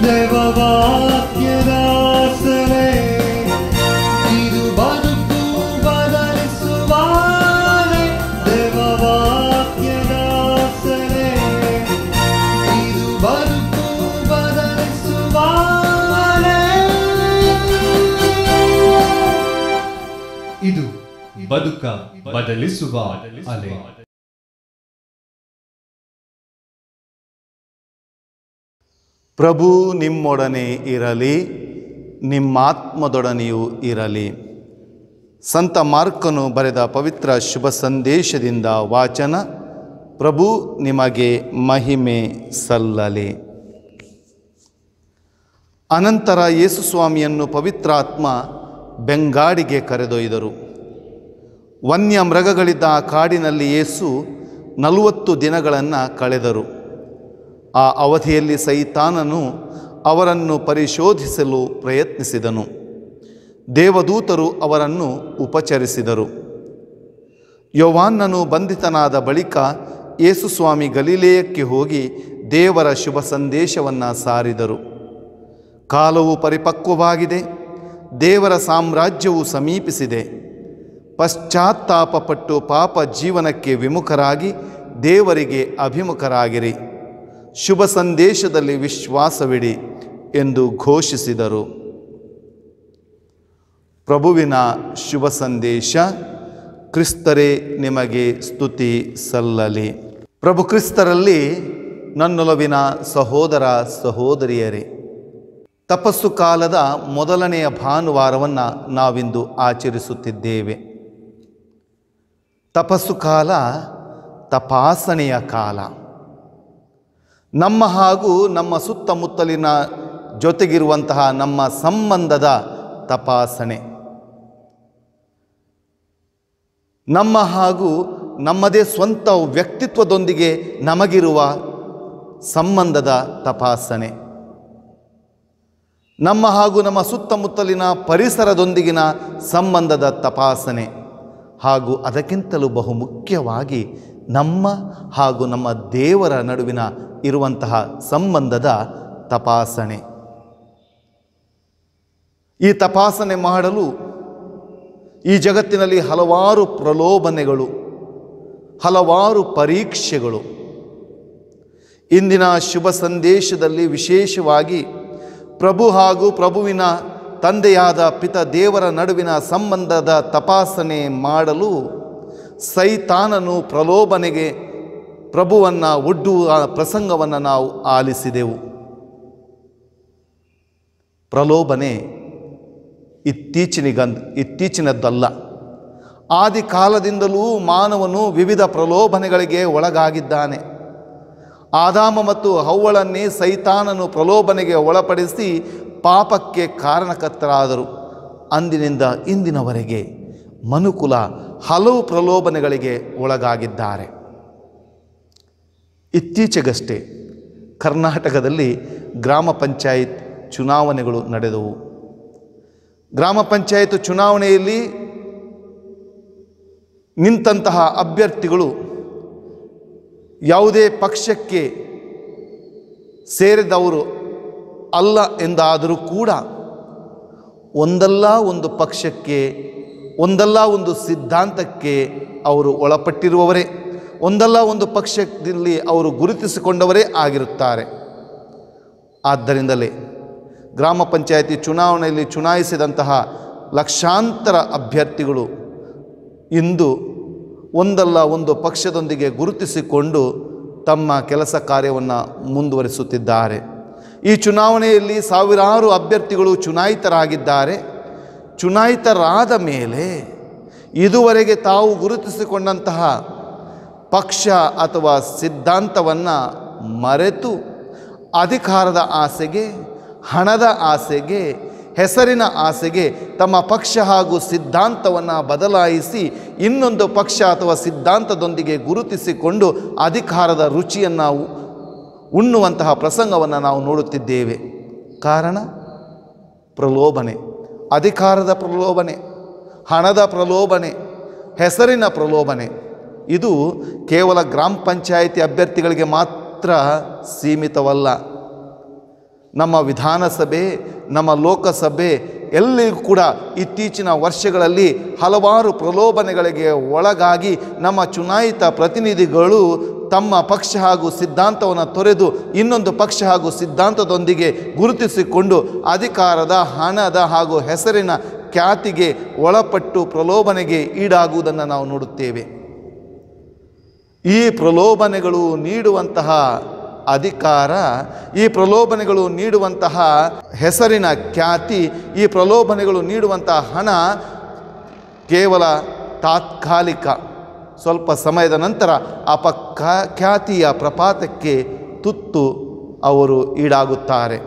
ದೇವವಾಕ್ಯದ ಸೆಲೆ ಇದು ಬದುಕು ಬದಲಿಸುವಾನೆ ದೇವವಾಕ್ಯದ ಸೆಲೆ ಇದು ಬದುಕು ಬದಲಿಸುವಾನೆ ಇದು ಬದುಕ ಬದಲಿಸುವ ಅಲೆ ಪ್ರಭು ನಿಮ್ಮೊಡನೆ ಇರಲಿ ನಿಮ್ಮಾತ್ಮದೊಡನೆಯೂ ಇರಲಿ ಸಂತ ಮಾರ್ಕನು ಬರೆದ ಪವಿತ್ರ ಶುಭ ಸಂದೇಶದಿಂದ ವಾಚನ ಪ್ರಭು ನಿಮಗೆ ಮಹಿಮೆ ಸಲ್ಲಲಿ ಅನಂತರ ಯೇಸುಸ್ವಾಮಿಯನ್ನು ಪವಿತ್ರಾತ್ಮ ಬೆಂಗಾಡಿಗೆ ಕರೆದೊಯ್ದರು ವನ್ಯ ಮೃಗಗಳಿದ್ದ ಆ ಕಾಡಿನಲ್ಲಿ ಯೇಸು ನಲವತ್ತು ದಿನಗಳನ್ನು ಕಳೆದರು ಆ ಅವಧಿಯಲ್ಲಿ ಸೈತಾನನು ಅವರನ್ನು ಪರಿಶೋಧಿಸಲು ಪ್ರಯತ್ನಿಸಿದನು ದೇವದೂತರು ಅವರನ್ನು ಉಪಚರಿಸಿದರು ಯೋವಾನ್ನನು ಬಂಧಿತನಾದ ಬಳಿಕ ಯೇಸುಸ್ವಾಮಿ ಗಲಿಲೇಯಕ್ಕೆ ಹೋಗಿ ದೇವರ ಶುಭ ಸಂದೇಶವನ್ನು ಸಾರಿದರು ಕಾಲವು ಪರಿಪಕ್ವವಾಗಿದೆ ದೇವರ ಸಾಮ್ರಾಜ್ಯವು ಸಮೀಪಿಸಿದೆ ಪಶ್ಚಾತ್ತಾಪಪಟ್ಟು ಪಾಪ ಜೀವನಕ್ಕೆ ವಿಮುಖರಾಗಿ ದೇವರಿಗೆ ಅಭಿಮುಖರಾಗಿರಿ ಶುಭ ಸಂದೇಶದಲ್ಲಿ ವಿಶ್ವಾಸವಿಡಿ ಎಂದು ಘೋಷಿಸಿದರು ಪ್ರಭುವಿನ ಶುಭ ಸಂದೇಶ ಕ್ರಿಸ್ತರೇ ನಿಮಗೆ ಸ್ತುತಿ ಸಲ್ಲಲಿ ಪ್ರಭು ಕ್ರಿಸ್ತರಲ್ಲಿ ನನ್ನೊಲವಿನ ಸಹೋದರ ಸಹೋದರಿಯರೇ ತಪಸ್ಸು ಕಾಲದ ಮೊದಲನೆಯ ಭಾನುವಾರವನ್ನು ನಾವಿಂದು ಆಚರಿಸುತ್ತಿದ್ದೇವೆ ತಪಸ್ಸು ಕಾಲ ತಪಾಸಣೆಯ ಕಾಲ ನಮ್ಮ ಹಾಗೂ ನಮ್ಮ ಸುತ್ತಮುತ್ತಲಿನ ಜೊತೆಗಿರುವಂತಹ ನಮ್ಮ ಸಂಬಂಧದ ತಪಾಸಣೆ ನಮ್ಮ ಹಾಗೂ ನಮ್ಮದೇ ಸ್ವಂತ ವ್ಯಕ್ತಿತ್ವದೊಂದಿಗೆ ನಮಗಿರುವ ಸಂಬಂಧದ ತಪಾಸಣೆ ನಮ್ಮ ಹಾಗೂ ನಮ್ಮ ಸುತ್ತಮುತ್ತಲಿನ ಪರಿಸರದೊಂದಿಗಿನ ಸಂಬಂಧದ ತಪಾಸಣೆ ಹಾಗೂ ಅದಕ್ಕಿಂತಲೂ ಬಹುಮುಖ್ಯವಾಗಿ ನಮ್ಮ ಹಾಗೂ ನಮ್ಮ ದೇವರ ನಡುವಿನ ಇರುವಂತಹ ಸಂಬಂಧದ ತಪಾಸಣೆ ಈ ತಪಾಸಣೆ ಮಾಡಲು ಈ ಜಗತ್ತಿನಲ್ಲಿ ಹಲವಾರು ಪ್ರಲೋಭನೆಗಳು ಹಲವಾರು ಪರೀಕ್ಷೆಗಳು ಇಂದಿನ ಶುಭ ಸಂದೇಶದಲ್ಲಿ ವಿಶೇಷವಾಗಿ ಪ್ರಭು ಹಾಗೂ ಪ್ರಭುವಿನ ತಂದೆಯಾದ ಪಿತ ದೇವರ ನಡುವಿನ ಸಂಬಂಧದ ತಪಾಸಣೆ ಮಾಡಲು ಸೈತಾನನು ಪ್ರಲೋಭನೆಗೆ ಪ್ರಭುವನ್ನು ಒಡ್ಡುವ ಪ್ರಸಂಗವನ್ನು ನಾವು ಆಲಿಸಿದೆವು ಪ್ರಲೋಭನೆ ಇತ್ತೀಚಿನಿಗಂದ್ ಇತ್ತೀಚಿನದ್ದಲ್ಲ ಆದಿ ಕಾಲದಿಂದಲೂ ಮಾನವನು ವಿವಿಧ ಪ್ರಲೋಭನೆಗಳಿಗೆ ಒಳಗಾಗಿದ್ದಾನೆ ಆದಾಮ ಮತ್ತು ಹವ್ವಳನ್ನೇ ಸೈತಾನನು ಪ್ರಲೋಭನೆಗೆ ಒಳಪಡಿಸಿ ಪಾಪಕ್ಕೆ ಕಾರಣಕರ್ತರಾದರು ಅಂದಿನಿಂದ ಇಂದಿನವರೆಗೆ ಮನುಕುಲ ಹಲವು ಪ್ರಲೋಭನೆಗಳಿಗೆ ಒಳಗಾಗಿದ್ದಾರೆ ಇತ್ತೀಚೆಗಷ್ಟೇ ಕರ್ನಾಟಕದಲ್ಲಿ ಗ್ರಾಮ ಪಂಚಾಯತ್ ಚುನಾವಣೆಗಳು ನಡೆದವು ಗ್ರಾಮ ಪಂಚಾಯತ್ ಚುನಾವಣೆಯಲ್ಲಿ ನಿಂತಹ ಅಭ್ಯರ್ಥಿಗಳು ಯಾವುದೇ ಪಕ್ಷಕ್ಕೆ ಸೇರಿದವರು ಅಲ್ಲ ಎಂದಾದರೂ ಕೂಡ ಒಂದಲ್ಲ ಒಂದು ಪಕ್ಷಕ್ಕೆ ಒಂದಲ್ಲ ಒಂದು ಸಿದ್ಧಾಂತಕ್ಕೆ ಅವರು ಒಳಪಟ್ಟಿರುವವರೇ ಒಂದಲ್ಲ ಒಂದು ಪಕ್ಷದಲ್ಲಿ ಅವರು ಗುರುತಿಸಿಕೊಂಡವರೇ ಆಗಿರುತ್ತಾರೆ ಆದ್ದರಿಂದಲೇ ಗ್ರಾಮ ಪಂಚಾಯತಿ ಚುನಾವಣೆಯಲ್ಲಿ ಚುನಾಯಿಸಿದಂತಹ ಲಕ್ಷಾಂತರ ಅಭ್ಯರ್ಥಿಗಳು ಇಂದು ಒಂದಲ್ಲ ಒಂದು ಪಕ್ಷದೊಂದಿಗೆ ಗುರುತಿಸಿಕೊಂಡು ತಮ್ಮ ಕೆಲಸ ಕಾರ್ಯವನ್ನು ಮುಂದುವರಿಸುತ್ತಿದ್ದಾರೆ ಈ ಚುನಾವಣೆಯಲ್ಲಿ ಸಾವಿರಾರು ಅಭ್ಯರ್ಥಿಗಳು ಚುನಾಯಿತರಾಗಿದ್ದಾರೆ ಚುನಾಯಿತರಾದ ಮೇಲೆ ಇದುವರೆಗೆ ತಾವು ಗುರುತಿಸಿಕೊಂಡಂತಹ ಪಕ್ಷ ಅಥವಾ ಸಿದ್ಧಾಂತವನ್ನು ಮರೆತು ಅಧಿಕಾರದ ಆಸೆಗೆ ಹಣದ ಆಸೆಗೆ ಹೆಸರಿನ ಆಸೆಗೆ ತಮ್ಮ ಪಕ್ಷ ಹಾಗೂ ಸಿದ್ಧಾಂತವನ್ನು ಬದಲಾಯಿಸಿ ಇನ್ನೊಂದು ಪಕ್ಷ ಅಥವಾ ಸಿದ್ಧಾಂತದೊಂದಿಗೆ ಗುರುತಿಸಿಕೊಂಡು ಅಧಿಕಾರದ ರುಚಿಯನ್ನು ಉಣ್ಣುವಂತಹ ಪ್ರಸಂಗವನ್ನು ನಾವು ನೋಡುತ್ತಿದ್ದೇವೆ ಕಾರಣ ಪ್ರಲೋಭನೆ ಅಧಿಕಾರದ ಪ್ರಲೋಭನೆ ಹಣದ ಪ್ರಲೋಭನೆ ಹೆಸರಿನ ಪ್ರಲೋಭನೆ ಇದು ಕೇವಲ ಗ್ರಾಮ ಪಂಚಾಯಿತಿ ಅಭ್ಯರ್ಥಿಗಳಿಗೆ ಮಾತ್ರ ಸೀಮಿತವಲ್ಲ ನಮ್ಮ ವಿಧಾನಸಭೆ ನಮ್ಮ ಲೋಕಸಭೆ ಎಲ್ಲಿಯೂ ಕೂಡ ಇತ್ತೀಚಿನ ವರ್ಷಗಳಲ್ಲಿ ಹಲವಾರು ಪ್ರಲೋಭನೆಗಳಿಗೆ ಒಳಗಾಗಿ ನಮ್ಮ ಚುನಾಯಿತ ಪ್ರತಿನಿಧಿಗಳು ತಮ್ಮ ಪಕ್ಷ ಹಾಗೂ ಸಿದ್ಧಾಂತವನ್ನು ತೊರೆದು ಇನ್ನೊಂದು ಪಕ್ಷ ಹಾಗೂ ಸಿದ್ಧಾಂತದೊಂದಿಗೆ ಗುರುತಿಸಿಕೊಂಡು ಅಧಿಕಾರದ ಹಣದ ಹಾಗೂ ಹೆಸರಿನ ಖ್ಯಾತಿಗೆ ಒಳಪಟ್ಟು ಪ್ರಲೋಭನೆಗೆ ಈಡಾಗುವುದನ್ನು ನಾವು ನೋಡುತ್ತೇವೆ ಈ ಪ್ರಲೋಭನೆಗಳು ನೀಡುವಂತಹ ಅಧಿಕಾರ ಈ ಪ್ರಲೋಭನೆಗಳು ನೀಡುವಂತಹ ಹೆಸರಿನ ಖ್ಯಾತಿ ಈ ಪ್ರಲೋಭನೆಗಳು ನೀಡುವಂತಹ ಹಣ ಕೇವಲ ತಾತ್ಕಾಲಿಕ ಸ್ವಲ್ಪ ಸಮಯದ ನಂತರ ಅಪಕ ಖ್ಯಾತಿಯ ಪ್ರಪಾತಕ್ಕೆ ತುತ್ತು ಅವರು ಈಡಾಗುತ್ತಾರೆ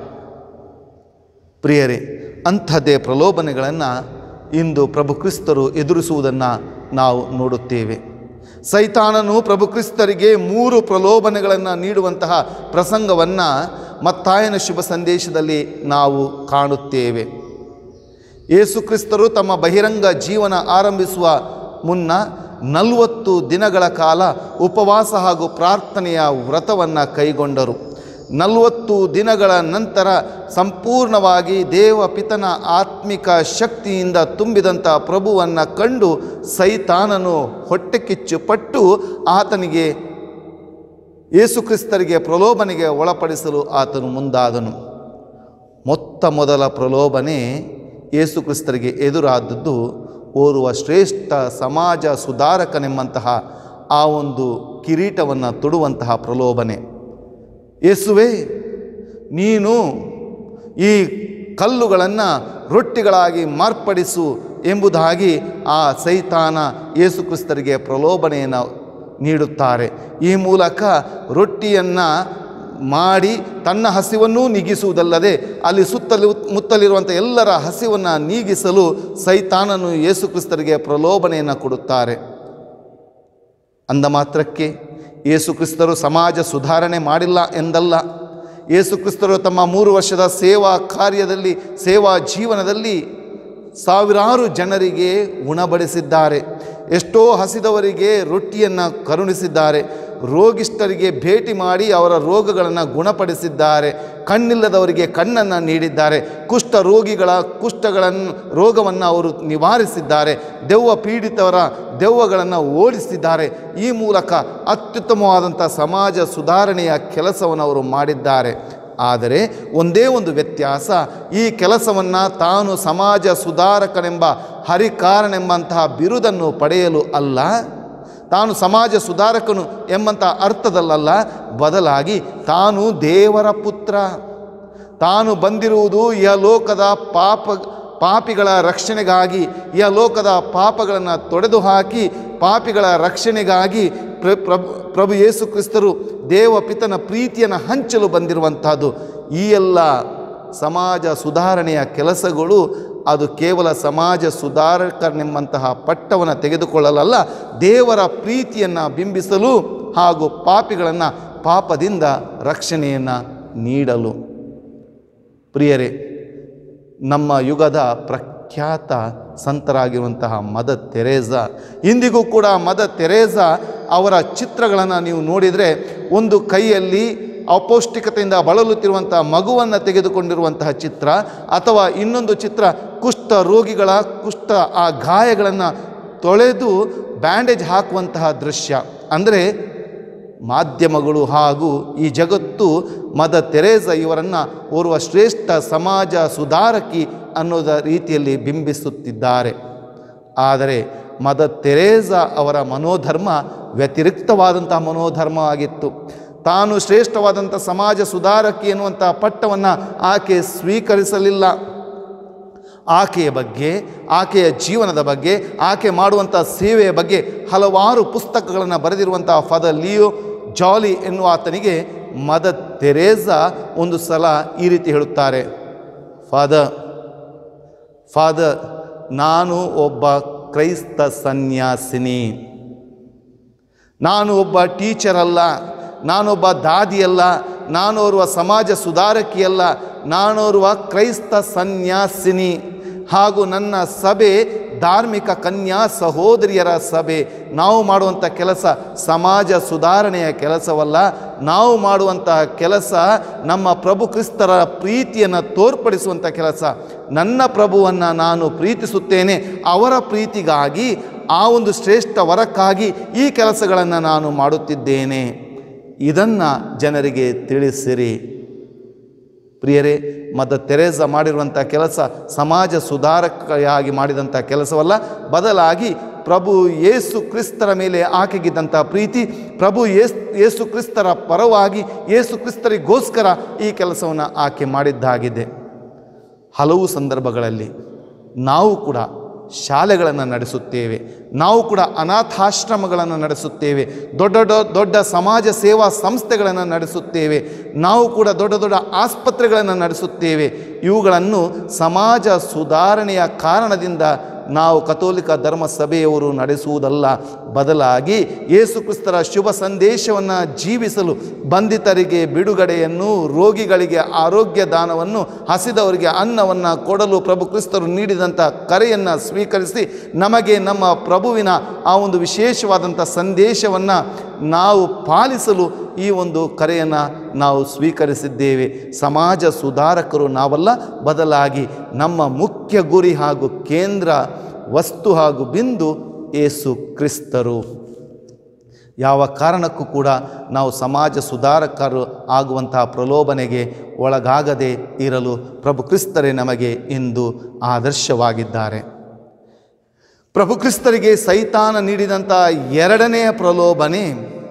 ಪ್ರಿಯರೇ ಅಂಥದ್ದೇ ಪ್ರಲೋಭನೆಗಳನ್ನು ಇಂದು ಪ್ರಭು ಕ್ರಿಸ್ತರು ಎದುರಿಸುವುದನ್ನು ನಾವು ನೋಡುತ್ತೇವೆ ಸೈತಾನನು ಪ್ರಭು ಕ್ರಿಸ್ತರಿಗೆ ಮೂರು ಪ್ರಲೋಭನೆಗಳನ್ನು ನೀಡುವಂತಹ ಪ್ರಸಂಗವನ್ನು ಮತ್ತಾಯನ ಶುಭ ಸಂದೇಶದಲ್ಲಿ ನಾವು ಕಾಣುತ್ತೇವೆ ಯೇಸು ಕ್ರಿಸ್ತರು ತಮ್ಮ ಬಹಿರಂಗ ಜೀವನ ಆರಂಭಿಸುವ ಮುನ್ನ ನಲವತ್ತು ದಿನಗಳ ಕಾಲ ಉಪವಾಸ ಹಾಗೂ ಪ್ರಾರ್ಥನೆಯ ವ್ರತವನ್ನು ಕೈಗೊಂಡರು ನಲವತ್ತು ದಿನಗಳ ನಂತರ ಸಂಪೂರ್ಣವಾಗಿ ದೇವ ಪಿತನ ಆತ್ಮಿಕ ಶಕ್ತಿಯಿಂದ ತುಂಬಿದಂಥ ಪ್ರಭುವನ್ನು ಕಂಡು ಸೈತಾನನು ಹೊಟ್ಟೆ ಕಿಚ್ಚು ಪಟ್ಟು ಆತನಿಗೆ ಯೇಸುಕ್ರಿಸ್ತರಿಗೆ ಪ್ರಲೋಭನೆಗೆ ಒಳಪಡಿಸಲು ಆತನು ಮುಂದಾದನು ಮೊತ್ತ ಮೊದಲ ಪ್ರಲೋಭನೆ ಯೇಸುಕ್ರಿಸ್ತರಿಗೆ ಎದುರಾದದ್ದು ಓರ್ವ ಶ್ರೇಷ್ಠ ಸಮಾಜ ಸುಧಾರಕನೆಂಬಂತಹ ಆ ಒಂದು ಕಿರೀಟವನ್ನು ತೊಡುವಂತಹ ಪ್ರಲೋಭನೆ ಯೇಸುವೆ ನೀನು ಈ ಕಲ್ಲುಗಳನ್ನು ರೊಟ್ಟಿಗಳಾಗಿ ಮಾರ್ಪಡಿಸು ಎಂಬುದಾಗಿ ಆ ಸೈತಾನ ಯೇಸುಕ್ರಿಸ್ತರಿಗೆ ಪ್ರಲೋಭನೆಯನ್ನು ನೀಡುತ್ತಾರೆ ಈ ಮೂಲಕ ರೊಟ್ಟಿಯನ್ನು ಮಾಡಿ ತನ್ನ ಹಸಿವನ್ನೂ ನೀಗಿಸುವುದಲ್ಲದೆ ಅಲ್ಲಿ ಸುತ್ತಲೂ ಮುತ್ತಲಿರುವಂಥ ಎಲ್ಲರ ಹಸಿವನ್ನು ನೀಗಿಸಲು ಸೈತಾನನು ಯೇಸುಕ್ರಿಸ್ತರಿಗೆ ಪ್ರಲೋಭನೆಯನ್ನು ಕೊಡುತ್ತಾರೆ ಅಂದ ಮಾತ್ರಕ್ಕೆ ಯೇಸುಕ್ರಿಸ್ತರು ಸಮಾಜ ಸುಧಾರಣೆ ಮಾಡಿಲ್ಲ ಎಂದಲ್ಲ ಯೇಸುಕ್ರಿಸ್ತರು ತಮ್ಮ ಮೂರು ವರ್ಷದ ಸೇವಾ ಕಾರ್ಯದಲ್ಲಿ ಸೇವಾ ಜೀವನದಲ್ಲಿ ಸಾವಿರಾರು ಜನರಿಗೆ ಉಣಬಡಿಸಿದ್ದಾರೆ ಎಷ್ಟೋ ಹಸಿದವರಿಗೆ ರೊಟ್ಟಿಯನ್ನು ಕರುಣಿಸಿದ್ದಾರೆ ರೋಗಿಷ್ಠರಿಗೆ ಭೇಟಿ ಮಾಡಿ ಅವರ ರೋಗಗಳನ್ನು ಗುಣಪಡಿಸಿದ್ದಾರೆ ಕಣ್ಣಿಲ್ಲದವರಿಗೆ ಕಣ್ಣನ್ನು ನೀಡಿದ್ದಾರೆ ಕುಷ್ಠ ರೋಗಿಗಳ ಕುಷ್ಠಗಳನ್ನು ರೋಗವನ್ನು ಅವರು ನಿವಾರಿಸಿದ್ದಾರೆ ದೆವ್ವ ಪೀಡಿತವರ ದೆವ್ವಗಳನ್ನು ಓಡಿಸಿದ್ದಾರೆ ಈ ಮೂಲಕ ಅತ್ಯುತ್ತಮವಾದಂಥ ಸಮಾಜ ಸುಧಾರಣೆಯ ಕೆಲಸವನ್ನು ಅವರು ಮಾಡಿದ್ದಾರೆ ಆದರೆ ಒಂದೇ ಒಂದು ವ್ಯತ್ಯಾಸ ಈ ಕೆಲಸವನ್ನು ತಾನು ಸಮಾಜ ಸುಧಾರಕನೆಂಬ ಹರಿಕಾರನೆಂಬಂತಹ ಬಿರುದನ್ನು ಪಡೆಯಲು ಅಲ್ಲ ತಾನು ಸಮಾಜ ಸುಧಾರಕನು ಎಂಬಂಥ ಅರ್ಥದಲ್ಲಲ್ಲ ಬದಲಾಗಿ ತಾನು ದೇವರ ಪುತ್ರ ತಾನು ಬಂದಿರುವುದು ಯ ಲೋಕದ ಪಾಪ ಪಾಪಿಗಳ ರಕ್ಷಣೆಗಾಗಿ ಯ ಲೋಕದ ಪಾಪಗಳನ್ನು ತೊಡೆದು ಹಾಕಿ ಪಾಪಿಗಳ ರಕ್ಷಣೆಗಾಗಿ ಪ್ರ ಪ್ರಭು ಪ್ರಭು ಯೇಸು ಕ್ರಿಸ್ತರು ದೇವ ಪಿತನ ಪ್ರೀತಿಯನ್ನು ಹಂಚಲು ಬಂದಿರುವಂತಹದ್ದು ಈ ಎಲ್ಲ ಸಮಾಜ ಸುಧಾರಣೆಯ ಕೆಲಸಗಳು ಅದು ಕೇವಲ ಸಮಾಜ ಸುಧಾರಕನೆಂಬಂತಹ ಪಟ್ಟವನ್ನು ತೆಗೆದುಕೊಳ್ಳಲಲ್ಲ ದೇವರ ಪ್ರೀತಿಯನ್ನು ಬಿಂಬಿಸಲು ಹಾಗೂ ಪಾಪಿಗಳನ್ನು ಪಾಪದಿಂದ ರಕ್ಷಣೆಯನ್ನು ನೀಡಲು ಪ್ರಿಯರೇ ನಮ್ಮ ಯುಗದ ಪ್ರಖ್ಯಾತ ಸಂತರಾಗಿರುವಂತಹ ಮದ ತೆರೇಸ ಇಂದಿಗೂ ಕೂಡ ಮದ ತೆರೇಸ ಅವರ ಚಿತ್ರಗಳನ್ನು ನೀವು ನೋಡಿದರೆ ಒಂದು ಕೈಯಲ್ಲಿ ಅಪೌಷ್ಟಿಕತೆಯಿಂದ ಬಳಲುತ್ತಿರುವಂಥ ಮಗುವನ್ನು ತೆಗೆದುಕೊಂಡಿರುವಂತಹ ಚಿತ್ರ ಅಥವಾ ಇನ್ನೊಂದು ಚಿತ್ರ ಕುಷ್ಠ ರೋಗಿಗಳ ಕುಷ್ಠ ಆ ಗಾಯಗಳನ್ನು ತೊಳೆದು ಬ್ಯಾಂಡೇಜ್ ಹಾಕುವಂತಹ ದೃಶ್ಯ ಅಂದರೆ ಮಾಧ್ಯಮಗಳು ಹಾಗೂ ಈ ಜಗತ್ತು ಮದ ತೆರೇಸ ಇವರನ್ನು ಓರ್ವ ಶ್ರೇಷ್ಠ ಸಮಾಜ ಸುಧಾರಕಿ ಅನ್ನೋದ ರೀತಿಯಲ್ಲಿ ಬಿಂಬಿಸುತ್ತಿದ್ದಾರೆ ಆದರೆ ಮದ ತೆರೇಸ ಅವರ ಮನೋಧರ್ಮ ವ್ಯತಿರಿಕ್ತವಾದಂಥ ಮನೋಧರ್ಮ ಆಗಿತ್ತು ತಾನು ಶ್ರೇಷ್ಠವಾದಂಥ ಸಮಾಜ ಸುಧಾರಕಿ ಎನ್ನುವಂಥ ಪಟ್ಟವನ್ನು ಆಕೆ ಸ್ವೀಕರಿಸಲಿಲ್ಲ ಆಕೆಯ ಬಗ್ಗೆ ಆಕೆಯ ಜೀವನದ ಬಗ್ಗೆ ಆಕೆ ಮಾಡುವಂಥ ಸೇವೆಯ ಬಗ್ಗೆ ಹಲವಾರು ಪುಸ್ತಕಗಳನ್ನು ಬರೆದಿರುವಂಥ ಫದ ಲಿಯೋ ಜಾಲಿ ಎನ್ನುವ ಆತನಿಗೆ ಮದ ತೆರೇಸ ಒಂದು ಸಲ ಈ ರೀತಿ ಹೇಳುತ್ತಾರೆ ಫಾದರ್ ಫಾದರ್ ನಾನು ಒಬ್ಬ ಕ್ರೈಸ್ತ ಸನ್ಯಾಸಿನಿ ನಾನು ಒಬ್ಬ ಟೀಚರ್ ಅಲ್ಲ ನಾನೊಬ್ಬ ದಾದಿಯಲ್ಲ ನಾನೋರ್ವ ಸಮಾಜ ಸುಧಾರಕಿಯಲ್ಲ ನಾನೋರ್ವ ಕ್ರೈಸ್ತ ಸನ್ಯಾಸಿನಿ ಹಾಗೂ ನನ್ನ ಸಭೆ ಧಾರ್ಮಿಕ ಕನ್ಯಾ ಸಹೋದರಿಯರ ಸಭೆ ನಾವು ಮಾಡುವಂಥ ಕೆಲಸ ಸಮಾಜ ಸುಧಾರಣೆಯ ಕೆಲಸವಲ್ಲ ನಾವು ಮಾಡುವಂತಹ ಕೆಲಸ ನಮ್ಮ ಪ್ರಭು ಕ್ರಿಸ್ತರ ಪ್ರೀತಿಯನ್ನು ತೋರ್ಪಡಿಸುವಂಥ ಕೆಲಸ ನನ್ನ ಪ್ರಭುವನ್ನು ನಾನು ಪ್ರೀತಿಸುತ್ತೇನೆ ಅವರ ಪ್ರೀತಿಗಾಗಿ ಆ ಒಂದು ಶ್ರೇಷ್ಠ ವರಕ್ಕಾಗಿ ಈ ಕೆಲಸಗಳನ್ನು ನಾನು ಮಾಡುತ್ತಿದ್ದೇನೆ ಇದನ್ನು ಜನರಿಗೆ ತಿಳಿಸಿರಿ ಪ್ರಿಯರೇ ಮದ ತೆರೇಸ ಮಾಡಿರುವಂಥ ಕೆಲಸ ಸಮಾಜ ಸುಧಾರಕೆಯಾಗಿ ಮಾಡಿದಂಥ ಕೆಲಸವಲ್ಲ ಬದಲಾಗಿ ಪ್ರಭು ಯೇಸು ಕ್ರಿಸ್ತರ ಮೇಲೆ ಆಕೆಗಿದ್ದಂಥ ಪ್ರೀತಿ ಪ್ರಭು ಯೇಸ್ ಯೇಸು ಕ್ರಿಸ್ತರ ಪರವಾಗಿ ಯೇಸು ಕ್ರಿಸ್ತರಿಗೋಸ್ಕರ ಈ ಕೆಲಸವನ್ನು ಆಕೆ ಮಾಡಿದ್ದಾಗಿದೆ ಹಲವು ಸಂದರ್ಭಗಳಲ್ಲಿ ನಾವು ಕೂಡ ಶಾಲೆಗಳನ್ನು ನಡೆಸುತ್ತೇವೆ ನಾವು ಕೂಡ ಅನಾಥಾಶ್ರಮಗಳನ್ನು ನಡೆಸುತ್ತೇವೆ ದೊಡ್ಡ ದೊಡ್ಡ ದೊಡ್ಡ ಸಮಾಜ ಸೇವಾ ಸಂಸ್ಥೆಗಳನ್ನು ನಡೆಸುತ್ತೇವೆ ನಾವು ಕೂಡ ದೊಡ್ಡ ದೊಡ್ಡ ಆಸ್ಪತ್ರೆಗಳನ್ನು ನಡೆಸುತ್ತೇವೆ ಇವುಗಳನ್ನು ಸಮಾಜ ಸುಧಾರಣೆಯ ಕಾರಣದಿಂದ ನಾವು ಕಥೋಲಿಕ ಧರ್ಮ ಸಭೆಯವರು ನಡೆಸುವುದಲ್ಲ ಬದಲಾಗಿ ಯೇಸು ಕ್ರಿಸ್ತರ ಶುಭ ಸಂದೇಶವನ್ನು ಜೀವಿಸಲು ಬಂಧಿತರಿಗೆ ಬಿಡುಗಡೆಯನ್ನು ರೋಗಿಗಳಿಗೆ ಆರೋಗ್ಯ ದಾನವನ್ನು ಹಸಿದವರಿಗೆ ಅನ್ನವನ್ನು ಕೊಡಲು ಪ್ರಭು ಕ್ರಿಸ್ತರು ನೀಡಿದಂಥ ಕರೆಯನ್ನು ಸ್ವೀಕರಿಸಿ ನಮಗೆ ನಮ್ಮ ಪ್ರಭುವಿನ ಆ ಒಂದು ವಿಶೇಷವಾದಂಥ ಸಂದೇಶವನ್ನು ನಾವು ಪಾಲಿಸಲು ಈ ಒಂದು ಕರೆಯನ್ನು ನಾವು ಸ್ವೀಕರಿಸಿದ್ದೇವೆ ಸಮಾಜ ಸುಧಾರಕರು ನಾವಲ್ಲ ಬದಲಾಗಿ ನಮ್ಮ ಮುಖ್ಯ ಗುರಿ ಹಾಗೂ ಕೇಂದ್ರ ವಸ್ತು ಹಾಗೂ ಬಿಂದು ಏಸು ಕ್ರಿಸ್ತರು ಯಾವ ಕಾರಣಕ್ಕೂ ಕೂಡ ನಾವು ಸಮಾಜ ಸುಧಾರಕರು ಆಗುವಂತಹ ಪ್ರಲೋಭನೆಗೆ ಒಳಗಾಗದೇ ಇರಲು ಪ್ರಭು ಕ್ರಿಸ್ತರೇ ನಮಗೆ ಇಂದು ಆದರ್ಶವಾಗಿದ್ದಾರೆ ಪ್ರಭು ಕ್ರಿಸ್ತರಿಗೆ ಸೈತಾನ ನೀಡಿದಂಥ ಎರಡನೆಯ ಪ್ರಲೋಭನೆ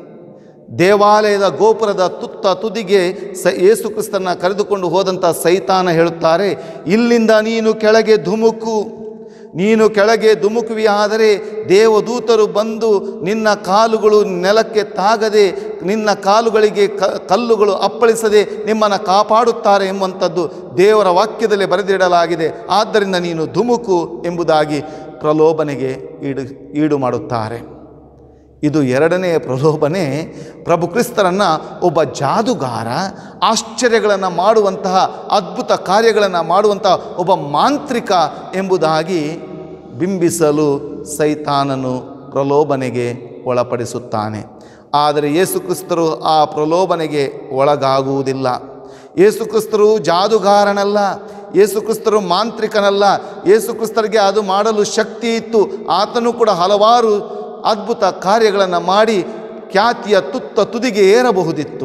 ದೇವಾಲಯದ ಗೋಪುರದ ತುತ್ತ ತುದಿಗೆ ಸ ಯೇಸು ಕ್ರಿಸ್ತನ ಕರೆದುಕೊಂಡು ಹೋದಂಥ ಸೈತಾನ ಹೇಳುತ್ತಾರೆ ಇಲ್ಲಿಂದ ನೀನು ಕೆಳಗೆ ಧುಮುಕು ನೀನು ಕೆಳಗೆ ಧುಮುಕುವಿಯಾದರೆ ದೇವದೂತರು ಬಂದು ನಿನ್ನ ಕಾಲುಗಳು ನೆಲಕ್ಕೆ ತಾಗದೆ ನಿನ್ನ ಕಾಲುಗಳಿಗೆ ಕ ಕಲ್ಲುಗಳು ಅಪ್ಪಳಿಸದೆ ನಿಮ್ಮನ್ನು ಕಾಪಾಡುತ್ತಾರೆ ಎಂಬಂಥದ್ದು ದೇವರ ವಾಕ್ಯದಲ್ಲಿ ಬರೆದಿಡಲಾಗಿದೆ ಆದ್ದರಿಂದ ನೀನು ಧುಮುಕು ಎಂಬುದಾಗಿ ಪ್ರಲೋಭನೆಗೆ ಈಡು ಈಡು ಮಾಡುತ್ತಾರೆ ಇದು ಎರಡನೆಯ ಪ್ರಲೋಭನೆ ಪ್ರಭು ಕ್ರಿಸ್ತರನ್ನು ಒಬ್ಬ ಜಾದುಗಾರ ಆಶ್ಚರ್ಯಗಳನ್ನು ಮಾಡುವಂತಹ ಅದ್ಭುತ ಕಾರ್ಯಗಳನ್ನು ಮಾಡುವಂತಹ ಒಬ್ಬ ಮಾಂತ್ರಿಕ ಎಂಬುದಾಗಿ ಬಿಂಬಿಸಲು ಸೈತಾನನು ಪ್ರಲೋಭನೆಗೆ ಒಳಪಡಿಸುತ್ತಾನೆ ಆದರೆ ಯೇಸು ಕ್ರಿಸ್ತರು ಆ ಪ್ರಲೋಭನೆಗೆ ಒಳಗಾಗುವುದಿಲ್ಲ ಯೇಸು ಕ್ರಿಸ್ತರು ಜಾದುಗಾರನಲ್ಲ ಯೇಸು ಕ್ರಿಸ್ತರು ಮಾಂತ್ರಿಕನಲ್ಲ ಯೇಸು ಕ್ರಿಸ್ತರಿಗೆ ಅದು ಮಾಡಲು ಶಕ್ತಿ ಇತ್ತು ಆತನು ಕೂಡ ಹಲವಾರು ಅದ್ಭುತ ಕಾರ್ಯಗಳನ್ನು ಮಾಡಿ ಖ್ಯಾತಿಯ ತುತ್ತ ತುದಿಗೆ ಏರಬಹುದಿತ್ತು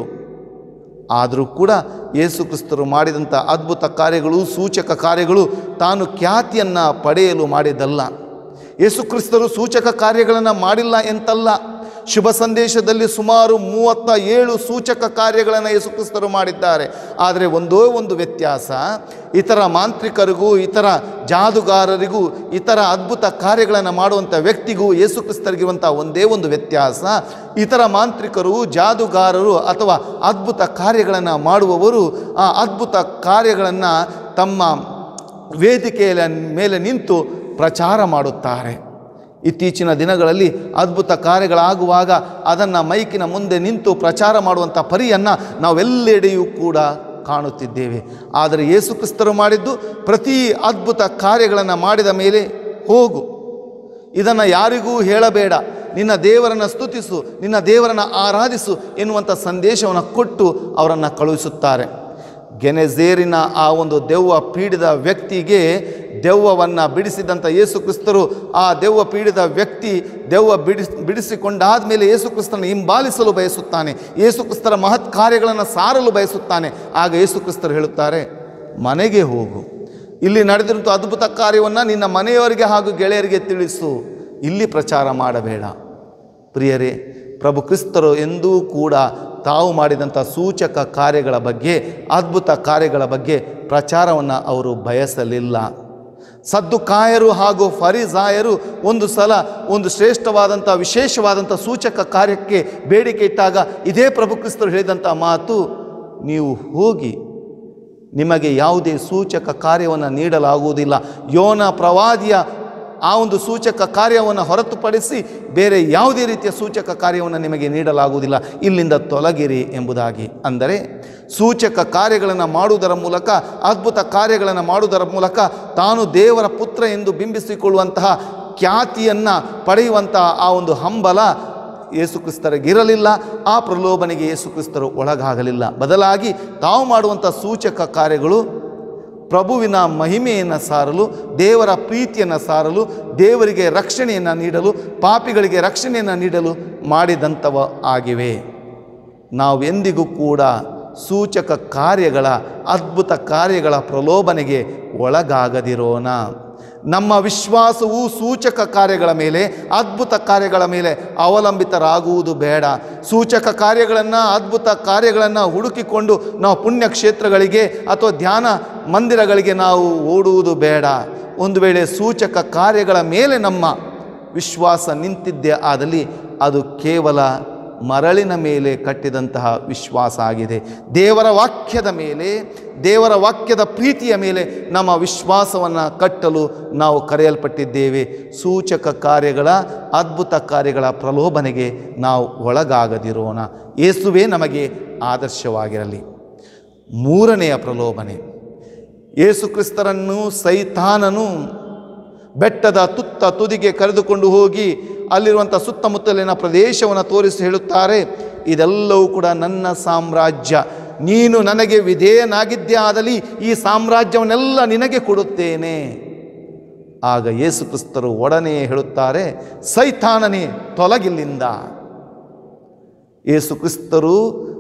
ಆದರೂ ಕೂಡ ಯೇಸು ಕ್ರಿಸ್ತರು ಮಾಡಿದಂಥ ಅದ್ಭುತ ಕಾರ್ಯಗಳು ಸೂಚಕ ಕಾರ್ಯಗಳು ತಾನು ಖ್ಯಾತಿಯನ್ನು ಪಡೆಯಲು ಮಾಡಿದ್ದಲ್ಲ ಯೇಸು ಕ್ರಿಸ್ತರು ಸೂಚಕ ಕಾರ್ಯಗಳನ್ನು ಮಾಡಿಲ್ಲ ಎಂತಲ್ಲ ಶುಭ ಸಂದೇಶದಲ್ಲಿ ಸುಮಾರು ಮೂವತ್ತ ಏಳು ಸೂಚಕ ಕಾರ್ಯಗಳನ್ನು ಯೇಸು ಕ್ರಿಸ್ತರು ಮಾಡಿದ್ದಾರೆ ಆದರೆ ಒಂದೋ ಒಂದು ವ್ಯತ್ಯಾಸ ಇತರ ಮಾಂತ್ರಿಕರಿಗೂ ಇತರ ಜಾದುಗಾರರಿಗೂ ಇತರ ಅದ್ಭುತ ಕಾರ್ಯಗಳನ್ನು ಮಾಡುವಂಥ ವ್ಯಕ್ತಿಗೂ ಯೇಸು ಕ್ರಿಸ್ತರಿಗಿರುವಂಥ ಒಂದೇ ಒಂದು ವ್ಯತ್ಯಾಸ ಇತರ ಮಾಂತ್ರಿಕರು ಜಾದುಗಾರರು ಅಥವಾ ಅದ್ಭುತ ಕಾರ್ಯಗಳನ್ನು ಮಾಡುವವರು ಆ ಅದ್ಭುತ ಕಾರ್ಯಗಳನ್ನು ತಮ್ಮ ವೇದಿಕೆಯ ಮೇಲೆ ನಿಂತು ಪ್ರಚಾರ ಮಾಡುತ್ತಾರೆ ಇತ್ತೀಚಿನ ದಿನಗಳಲ್ಲಿ ಅದ್ಭುತ ಕಾರ್ಯಗಳಾಗುವಾಗ ಅದನ್ನು ಮೈಕಿನ ಮುಂದೆ ನಿಂತು ಪ್ರಚಾರ ಮಾಡುವಂಥ ಪರಿಯನ್ನು ನಾವೆಲ್ಲೆಡೆಯೂ ಕೂಡ ಕಾಣುತ್ತಿದ್ದೇವೆ ಆದರೆ ಯೇಸು ಕ್ರಿಸ್ತರು ಮಾಡಿದ್ದು ಪ್ರತಿ ಅದ್ಭುತ ಕಾರ್ಯಗಳನ್ನು ಮಾಡಿದ ಮೇಲೆ ಹೋಗು ಇದನ್ನು ಯಾರಿಗೂ ಹೇಳಬೇಡ ನಿನ್ನ ದೇವರನ್ನು ಸ್ತುತಿಸು ನಿನ್ನ ದೇವರನ್ನು ಆರಾಧಿಸು ಎನ್ನುವಂಥ ಸಂದೇಶವನ್ನು ಕೊಟ್ಟು ಅವರನ್ನು ಕಳುಹಿಸುತ್ತಾರೆ ಗೆನೆಜೇರಿನ ಆ ಒಂದು ದೆವ್ವ ಪೀಡಿದ ವ್ಯಕ್ತಿಗೆ ದೆವ್ವವನ್ನು ಬಿಡಿಸಿದಂಥ ಯೇಸು ಕ್ರಿಸ್ತರು ಆ ದೆವ್ವ ಪೀಡಿದ ವ್ಯಕ್ತಿ ದೆವ್ವ ಬಿಡಿಸ್ ಬಿಡಿಸಿಕೊಂಡಾದ ಮೇಲೆ ಯೇಸು ಕ್ರಿಸ್ತನ ಹಿಂಬಾಲಿಸಲು ಬಯಸುತ್ತಾನೆ ಯೇಸು ಕ್ರಿಸ್ತರ ಮಹತ್ ಕಾರ್ಯಗಳನ್ನು ಸಾರಲು ಬಯಸುತ್ತಾನೆ ಆಗ ಯೇಸು ಕ್ರಿಸ್ತರು ಹೇಳುತ್ತಾರೆ ಮನೆಗೆ ಹೋಗು ಇಲ್ಲಿ ನಡೆದಿರುವಂಥ ಅದ್ಭುತ ಕಾರ್ಯವನ್ನು ನಿನ್ನ ಮನೆಯವರಿಗೆ ಹಾಗೂ ಗೆಳೆಯರಿಗೆ ತಿಳಿಸು ಇಲ್ಲಿ ಪ್ರಚಾರ ಮಾಡಬೇಡ ಪ್ರಿಯರೇ ಪ್ರಭು ಕ್ರಿಸ್ತರು ಎಂದೂ ಕೂಡ ತಾವು ಮಾಡಿದಂಥ ಸೂಚಕ ಕಾರ್ಯಗಳ ಬಗ್ಗೆ ಅದ್ಭುತ ಕಾರ್ಯಗಳ ಬಗ್ಗೆ ಪ್ರಚಾರವನ್ನು ಅವರು ಬಯಸಲಿಲ್ಲ ಸದ್ದುಕಾಯರು ಹಾಗೂ ಫರಿಸಾಯರು ಒಂದು ಸಲ ಒಂದು ಶ್ರೇಷ್ಠವಾದಂಥ ವಿಶೇಷವಾದಂಥ ಸೂಚಕ ಕಾರ್ಯಕ್ಕೆ ಬೇಡಿಕೆ ಇಟ್ಟಾಗ ಇದೇ ಪ್ರಭು ಕ್ರಿಸ್ತರು ಹೇಳಿದಂಥ ಮಾತು ನೀವು ಹೋಗಿ ನಿಮಗೆ ಯಾವುದೇ ಸೂಚಕ ಕಾರ್ಯವನ್ನು ನೀಡಲಾಗುವುದಿಲ್ಲ ಯೋನ ಪ್ರವಾದಿಯ ಆ ಒಂದು ಸೂಚಕ ಕಾರ್ಯವನ್ನು ಹೊರತುಪಡಿಸಿ ಬೇರೆ ಯಾವುದೇ ರೀತಿಯ ಸೂಚಕ ಕಾರ್ಯವನ್ನು ನಿಮಗೆ ನೀಡಲಾಗುವುದಿಲ್ಲ ಇಲ್ಲಿಂದ ತೊಲಗಿರಿ ಎಂಬುದಾಗಿ ಅಂದರೆ ಸೂಚಕ ಕಾರ್ಯಗಳನ್ನು ಮಾಡುವುದರ ಮೂಲಕ ಅದ್ಭುತ ಕಾರ್ಯಗಳನ್ನು ಮಾಡುವುದರ ಮೂಲಕ ತಾನು ದೇವರ ಪುತ್ರ ಎಂದು ಬಿಂಬಿಸಿಕೊಳ್ಳುವಂತಹ ಖ್ಯಾತಿಯನ್ನು ಪಡೆಯುವಂತಹ ಆ ಒಂದು ಹಂಬಲ ಯೇಸುಕ್ರಿಸ್ತರಿಗಿರಲಿಲ್ಲ ಆ ಪ್ರಲೋಭನೆಗೆ ಯೇಸುಕ್ರಿಸ್ತರು ಒಳಗಾಗಲಿಲ್ಲ ಬದಲಾಗಿ ತಾವು ಮಾಡುವಂಥ ಸೂಚಕ ಕಾರ್ಯಗಳು ಪ್ರಭುವಿನ ಮಹಿಮೆಯನ್ನು ಸಾರಲು ದೇವರ ಪ್ರೀತಿಯನ್ನು ಸಾರಲು ದೇವರಿಗೆ ರಕ್ಷಣೆಯನ್ನು ನೀಡಲು ಪಾಪಿಗಳಿಗೆ ರಕ್ಷಣೆಯನ್ನು ನೀಡಲು ಮಾಡಿದಂಥವ ಆಗಿವೆ ನಾವೆಂದಿಗೂ ಕೂಡ ಸೂಚಕ ಕಾರ್ಯಗಳ ಅದ್ಭುತ ಕಾರ್ಯಗಳ ಪ್ರಲೋಭನೆಗೆ ಒಳಗಾಗದಿರೋಣ ನಮ್ಮ ವಿಶ್ವಾಸವು ಸೂಚಕ ಕಾರ್ಯಗಳ ಮೇಲೆ ಅದ್ಭುತ ಕಾರ್ಯಗಳ ಮೇಲೆ ಅವಲಂಬಿತರಾಗುವುದು ಬೇಡ ಸೂಚಕ ಕಾರ್ಯಗಳನ್ನು ಅದ್ಭುತ ಕಾರ್ಯಗಳನ್ನು ಹುಡುಕಿಕೊಂಡು ನಾವು ಪುಣ್ಯಕ್ಷೇತ್ರಗಳಿಗೆ ಅಥವಾ ಧ್ಯಾನ ಮಂದಿರಗಳಿಗೆ ನಾವು ಓಡುವುದು ಬೇಡ ಒಂದು ವೇಳೆ ಸೂಚಕ ಕಾರ್ಯಗಳ ಮೇಲೆ ನಮ್ಮ ವಿಶ್ವಾಸ ನಿಂತಿದ್ದೇ ಆದಲ್ಲಿ ಅದು ಕೇವಲ ಮರಳಿನ ಮೇಲೆ ಕಟ್ಟಿದಂತಹ ವಿಶ್ವಾಸ ಆಗಿದೆ ದೇವರ ವಾಕ್ಯದ ಮೇಲೆ ದೇವರ ವಾಕ್ಯದ ಪ್ರೀತಿಯ ಮೇಲೆ ನಮ್ಮ ವಿಶ್ವಾಸವನ್ನು ಕಟ್ಟಲು ನಾವು ಕರೆಯಲ್ಪಟ್ಟಿದ್ದೇವೆ ಸೂಚಕ ಕಾರ್ಯಗಳ ಅದ್ಭುತ ಕಾರ್ಯಗಳ ಪ್ರಲೋಭನೆಗೆ ನಾವು ಒಳಗಾಗದಿರೋಣ ಯೇಸುವೇ ನಮಗೆ ಆದರ್ಶವಾಗಿರಲಿ ಮೂರನೆಯ ಪ್ರಲೋಭನೆ ಯೇಸು ಕ್ರಿಸ್ತರನ್ನು ಸೈತಾನನು ಬೆಟ್ಟದ ತುತ್ತ ತುದಿಗೆ ಕರೆದುಕೊಂಡು ಹೋಗಿ ಅಲ್ಲಿರುವಂಥ ಸುತ್ತಮುತ್ತಲಿನ ಪ್ರದೇಶವನ್ನು ತೋರಿಸಿ ಹೇಳುತ್ತಾರೆ ಇದೆಲ್ಲವೂ ಕೂಡ ನನ್ನ ಸಾಮ್ರಾಜ್ಯ ನೀನು ನನಗೆ ವಿಧೇಯನಾಗಿದ್ದೇ ಆದಲ್ಲಿ ಈ ಸಾಮ್ರಾಜ್ಯವನ್ನೆಲ್ಲ ನಿನಗೆ ಕೊಡುತ್ತೇನೆ ಆಗ ಯೇಸು ಕ್ರಿಸ್ತರು ಒಡನೆ ಹೇಳುತ್ತಾರೆ ಸೈತಾನನೇ ತೊಲಗಿಲ್ಲಿಂದ ಯೇಸು ಕ್ರಿಸ್ತರು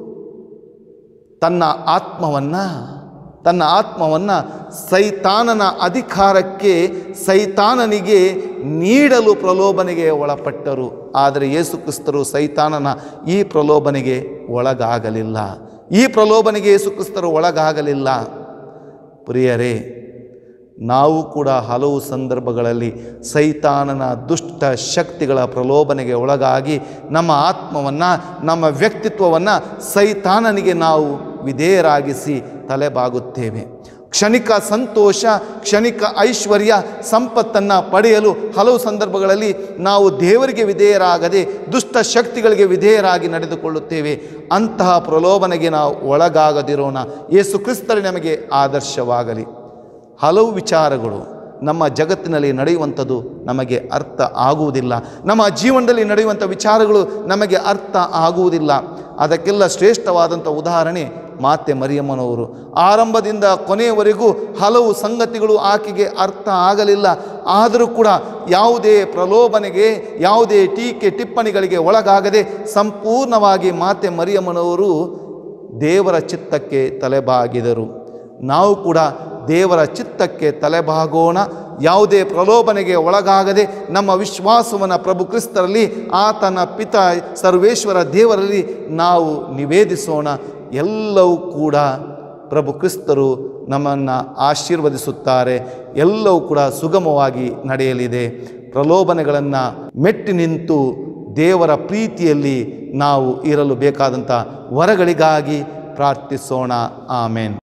ತನ್ನ ಆತ್ಮವನ್ನು ತನ್ನ ಆತ್ಮವನ್ನು ಸೈತಾನನ ಅಧಿಕಾರಕ್ಕೆ ಸೈತಾನನಿಗೆ ನೀಡಲು ಪ್ರಲೋಭನೆಗೆ ಒಳಪಟ್ಟರು ಆದರೆ ಯೇಸು ಕ್ರಿಸ್ತರು ಸೈತಾನನ ಈ ಪ್ರಲೋಭನೆಗೆ ಒಳಗಾಗಲಿಲ್ಲ ಈ ಪ್ರಲೋಭನೆಗೆ ಯೇಸು ಕ್ರಿಸ್ತರು ಒಳಗಾಗಲಿಲ್ಲ ಪ್ರಿಯರೇ ನಾವು ಕೂಡ ಹಲವು ಸಂದರ್ಭಗಳಲ್ಲಿ ಸೈತಾನನ ದುಷ್ಟ ಶಕ್ತಿಗಳ ಪ್ರಲೋಭನೆಗೆ ಒಳಗಾಗಿ ನಮ್ಮ ಆತ್ಮವನ್ನು ನಮ್ಮ ವ್ಯಕ್ತಿತ್ವವನ್ನು ಸೈತಾನನಿಗೆ ನಾವು ವಿಧೇಯರಾಗಿಸಿ ತಲೆಬಾಗುತ್ತೇವೆ ಕ್ಷಣಿಕ ಸಂತೋಷ ಕ್ಷಣಿಕ ಐಶ್ವರ್ಯ ಸಂಪತ್ತನ್ನು ಪಡೆಯಲು ಹಲವು ಸಂದರ್ಭಗಳಲ್ಲಿ ನಾವು ದೇವರಿಗೆ ವಿಧೇಯರಾಗದೆ ದುಷ್ಟ ಶಕ್ತಿಗಳಿಗೆ ವಿಧೇಯರಾಗಿ ನಡೆದುಕೊಳ್ಳುತ್ತೇವೆ ಅಂತಹ ಪ್ರಲೋಭನೆಗೆ ನಾವು ಒಳಗಾಗದಿರೋಣ ಯೇಸು ಕ್ರಿಸ್ತರೇ ನಮಗೆ ಆದರ್ಶವಾಗಲಿ ಹಲವು ವಿಚಾರಗಳು ನಮ್ಮ ಜಗತ್ತಿನಲ್ಲಿ ನಡೆಯುವಂಥದ್ದು ನಮಗೆ ಅರ್ಥ ಆಗುವುದಿಲ್ಲ ನಮ್ಮ ಜೀವನದಲ್ಲಿ ನಡೆಯುವಂಥ ವಿಚಾರಗಳು ನಮಗೆ ಅರ್ಥ ಆಗುವುದಿಲ್ಲ ಅದಕ್ಕೆಲ್ಲ ಶ್ರೇಷ್ಠವಾದಂಥ ಉದಾಹರಣೆ ಮಾತೆ ಮರಿಯಮ್ಮನವರು ಆರಂಭದಿಂದ ಕೊನೆಯವರೆಗೂ ಹಲವು ಸಂಗತಿಗಳು ಆಕೆಗೆ ಅರ್ಥ ಆಗಲಿಲ್ಲ ಆದರೂ ಕೂಡ ಯಾವುದೇ ಪ್ರಲೋಭನೆಗೆ ಯಾವುದೇ ಟೀಕೆ ಟಿಪ್ಪಣಿಗಳಿಗೆ ಒಳಗಾಗದೆ ಸಂಪೂರ್ಣವಾಗಿ ಮಾತೆ ಮರಿಯಮ್ಮನವರು ದೇವರ ಚಿತ್ತಕ್ಕೆ ತಲೆಬಾಗಿದರು ನಾವು ಕೂಡ ದೇವರ ಚಿತ್ತಕ್ಕೆ ತಲೆಬಾಗೋಣ ಯಾವುದೇ ಪ್ರಲೋಭನೆಗೆ ಒಳಗಾಗದೆ ನಮ್ಮ ವಿಶ್ವಾಸವನ್ನು ಪ್ರಭು ಕ್ರಿಸ್ತರಲ್ಲಿ ಆತನ ಪಿತ ಸರ್ವೇಶ್ವರ ದೇವರಲ್ಲಿ ನಾವು ನಿವೇದಿಸೋಣ ಎಲ್ಲವೂ ಕೂಡ ಪ್ರಭು ಕ್ರಿಸ್ತರು ನಮ್ಮನ್ನು ಆಶೀರ್ವದಿಸುತ್ತಾರೆ ಎಲ್ಲವೂ ಕೂಡ ಸುಗಮವಾಗಿ ನಡೆಯಲಿದೆ ಪ್ರಲೋಭನೆಗಳನ್ನು ಮೆಟ್ಟಿ ನಿಂತು ದೇವರ ಪ್ರೀತಿಯಲ್ಲಿ ನಾವು ಇರಲು ಬೇಕಾದಂಥ ವರಗಳಿಗಾಗಿ ಪ್ರಾರ್ಥಿಸೋಣ ಆಮೇನ್